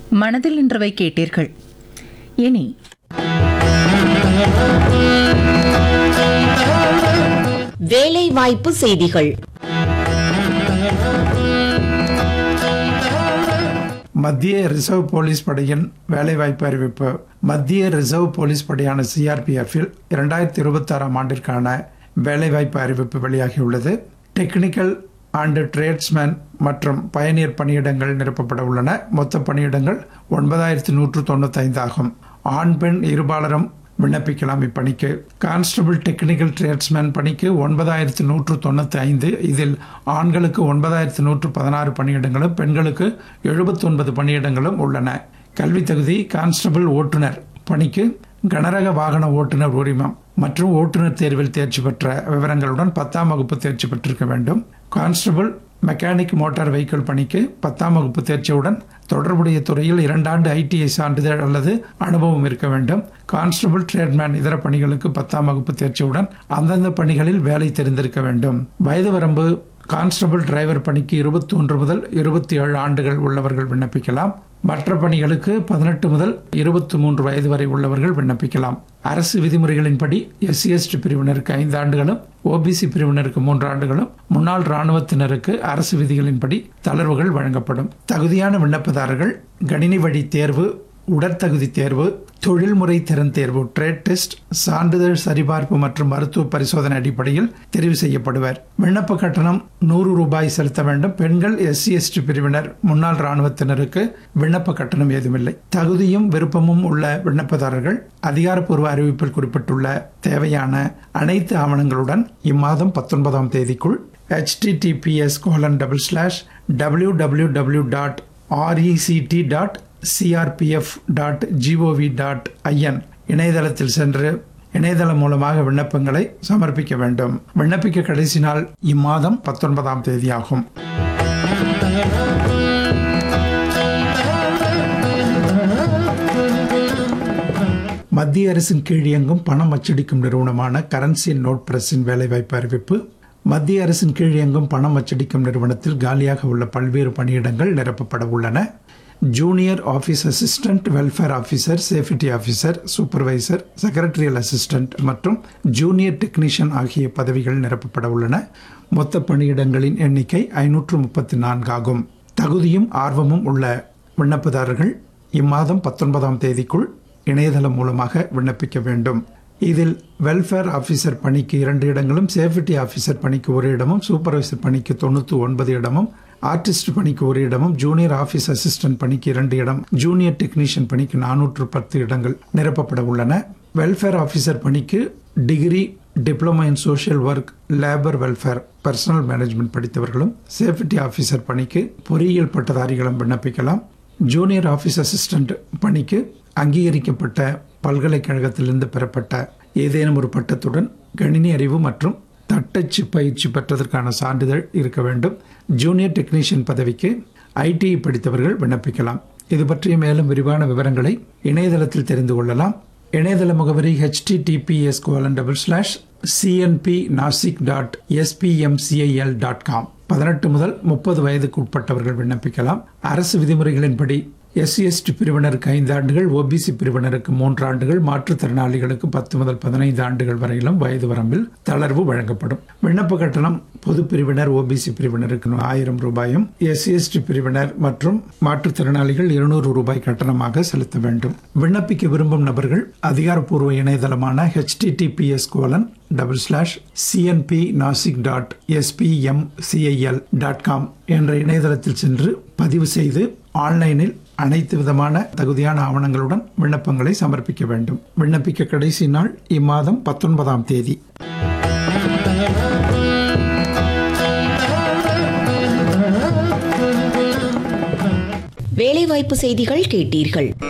மனதில் நின்றவை கேட்டீர்கள் இனி வேலை வாய்ப்பு செய்திகள் மத்திய ரிசர்வ் போலீஸ் படையின் வேலைவாய்ப்பு அறிவிப்பு மத்திய ரிசர்வ் போலீஸ் படையான சிஆர்பிஎஃப்பில் இரண்டாயிரத்தி இருபத்தாறாம் ஆண்டிற்கான வேலைவாய்ப்பு அறிவிப்பு வெளியாகியுள்ளது டெக்னிக்கல் அண்ட் ட்ரேட்ஸ்மேன் மற்றும் பயணியர் பணியிடங்கள் நிரப்பப்பட உள்ளன மொத்த பணியிடங்கள் ஒன்பதாயிரத்தி நூற்று தொண்ணூத்தைந்து ஆகும் ஆண் பெண் இருபாலரும் விண்ணப்பிக்கலாம் இப்பணிக்கு கான்ஸ்டபிள் டெக்னிக்கல் ட்ரேட்ஸ்மேன் பணிக்கு ஒன்பதாயிரத்து நூற்று தொண்ணூற்றி ஐந்து இதில் ஆண்களுக்கு ஒன்பதாயிரத்து நூற்று பதினாறு பணியிடங்களும் பெண்களுக்கு எழுபத்தொன்பது பணியிடங்களும் உள்ளன கல்வி தகுதி கான்ஸ்டபிள் ஓட்டுநர் பணிக்கு கனரக வாகன ஓட்டுநர் உரிமம் மற்றும் ஓட்டுநர் தேர்வில் தேர்ச்சி பெற்ற விவரங்களுடன் பத்தாம் வகுப்பு தேர்ச்சி பெற்றிருக்க வேண்டும் கான்ஸ்டபிள் மெக்கானிக் மோட்டார் வெஹிக்கிள் பணிக்கு பத்தாம் வகுப்பு தேர்ச்சியுடன் தொடர்புடைய துறையில் இரண்டாண்டு ஐடிஐ சான்றிதழ் அல்லது அனுபவம் இருக்க வேண்டும் கான்ஸ்டபிள் ட்ரேட்மேன் இதர பணிகளுக்கு பத்தாம் வகுப்பு தேர்ச்சியுடன் அந்தந்த பணிகளில் வேலை தெரிந்திருக்க வேண்டும் வயது வரம்பு கான்ஸ்டபிள் டிரைவர் பணிக்கு இருபத்தி ஒன்று முதல் இருபத்தி ஏழு ஆண்டுகள் உள்ளவர்கள் விண்ணப்பிக்கலாம் மற்ற பணிகளுக்கு பதினெட்டு முதல் இருபத்தி மூன்று வயது வரை உள்ளவர்கள் விண்ணப்பிக்கலாம் அரசு விதிமுறைகளின்படி எஸ்சி எஸ்டி பிரிவினருக்கு ஐந்து ஆண்டுகளும் ஓபிசி பிரிவினருக்கு மூன்று ஆண்டுகளும் முன்னாள் ராணுவத்தினருக்கு அரசு விதிகளின்படி தளர்வுகள் வழங்கப்படும் தகுதியான விண்ணப்பதாரர்கள் கணினி வழி தேர்வு உடற்தகுதி தேர்வு தொழில்முறை திறன் தேர்வு ட்ரேட் டெஸ்ட் சான்றிதழ் சரிபார்ப்பு மற்றும் மருத்துவ பரிசோதனை அடிப்படையில் தெரிவு செய்யப்படுவர் விண்ணப்ப கட்டணம் நூறு ரூபாய் செலுத்த வேண்டும் பெண்கள் எஸ்சி எஸ்டி பிரிவினர் முன்னாள் ராணுவத்தினருக்கு விண்ணப்ப கட்டணம் ஏதுமில்லை தகுதியும் விருப்பமும் உள்ள விண்ணப்பதாரர்கள் அதிகாரப்பூர்வ அறிவிப்பில் குறிப்பிட்டுள்ள தேவையான அனைத்து ஆவணங்களுடன் இம்மாதம் பத்தொன்பதாம் தேதிக்குள் https colon double slash W W W dot RECT dot CRPF dot GOV dot IN இணையதளத்தில் சென்று இணையதளம் மூலமாக விண்ணப்பங்களை சமர்ப்பிக்க வேண்டும் விண்ணப்பிக்க கடைசி நாள் இம்மாதம் பத்தொன்பதாம் தேதியாகும் மத்திய அரசின் கீழ் இயங்கும் பணம் அச்சடிக்கும் நிறுவனமான கரன்சி நோட் பிரஸின் வேலைவாய்ப்பு அறிவிப்பு மத்திய அரசின் கீழ் இயங்கும் பணம் அச்சடிக்கும் நிறுவனத்தில் காலியாக உள்ள பல்வேறு பணியிடங்கள் நிரப்பப்பட உள்ளன junior office assistant welfare officer safety officer supervisor secretarial assistant மற்றும் ஜூனியர் டெக்னீஷியன் ஆகிய பதவிகள் நிரப்பப்பட உள்ளன மொத்த பணியிடங்களின் எண்ணிக்கை ஐநூற்று முப்பத்தி நான்கு ஆகும் தகுதியும் ஆர்வமும் உள்ள விண்ணப்பதாரர்கள் இம்மாதம் பத்தொன்பதாம் தேதிக்குள் இணையதளம் மூலமாக விண்ணப்பிக்க வேண்டும் இதில் வெல்ஃபேர் ஆஃபீஸர் பணிக்கு இரண்டு இடங்களும் சேஃப்டி ஆஃபீஸர் பணிக்கு ஒரு இடமும் சூப்பர்வைசர் பணிக்கு தொண்ணூற்றி ஒன்பது இடமும் ஆர்டிஸ்ட் பணிக்கு ஒரு இடமும் ஜூனியர் ஆஃபீஸ் அசிஸ்டன்ட் பணிக்கு இரண்டு இடம் ஜூனியர் டெக்னீஷியன் பணிக்கு நானூற்று பத்து இடங்கள் நிரப்பப்பட உள்ளன வெல்ஃபேர் ஆஃபீஸர் பணிக்கு degree diploma in social work labour welfare personnel management படித்தவர்களும் சேஃப்டி ஆஃபீஸர் பணிக்கு பொறியியல் பட்டதாரிகளும் விண்ணப்பிக்கலாம் ஜூனியர் ஆஃபீஸ் அசிஸ்டன்ட் பணிக்கு அங்கீகரிக்கப்பட்ட பல்கலைக்கழகத்திலிருந்து பெறப்பட்ட ஏதேனும் ஒரு பட்டத்துடன் கணினி அறிவு மற்றும் தட்டச்சு பயிற்சி பெற்றதற்கான சான்றிதழ் இருக்க வேண்டும் ஜூனியர் டெக்னீஷியன் பதவிக்கு ஐடிஐ படித்தவர்கள் விண்ணப்பிக்கலாம் இது பற்றிய மேலும் விரிவான விவரங்களை இணையதளத்தில் தெரிந்து கொள்ளலாம் இணையதள முகவரி HTTPS colon double slash CNP Nashik dot SPMCIL dot com பதினெட்டு முதல் முப்பது வயதுக்கு உட்பட்டவர்கள் விண்ணப்பிக்கலாம் அரசு விதிமுறைகளின்படி எஸ்சி எஸ்டி பிரிவினருக்கு ஐந்து ஆண்டுகள் ஓபிசி பிரிவினருக்கு மூன்று ஆண்டுகள் மாற்றுத்திறனாளிகளுக்கு பத்து முதல் பதினைந்து ஆண்டுகள் வரையிலும் வயது வரம்பில் தளர்வு வழங்கப்படும் விண்ணப்ப கட்டணம் பொது பிரிவினர் ஓபிசி பிரிவினருக்கு ஆயிரம் ரூபாயும் எஸ்சி எஸ்டி பிரிவினர் மற்றும் மாற்றுத்திறனாளிகள் இருநூறு ரூபாய் கட்டணமாக செலுத்த வேண்டும் விண்ணப்பிக்க விரும்பும் நபர்கள் அதிகாரப்பூர்வ இணையதளமான HTTPS colon double slash CNP Nashik dot SPMCIL dot com என்ற இணையதளத்தில் சென்று பதிவு செய்து ஆன்லைனில் அனைத்து விதமான தகுதியான ஆவணங்களுடன் விண்ணப்பங்களை சமர்ப்பிக்க வேண்டும் விண்ணப்பிக்க கடைசி நாள் இம்மாதம் பத்தொன்பதாம் தேதி வேலைவாய்ப்பு செய்திகள் கேட்டீர்கள்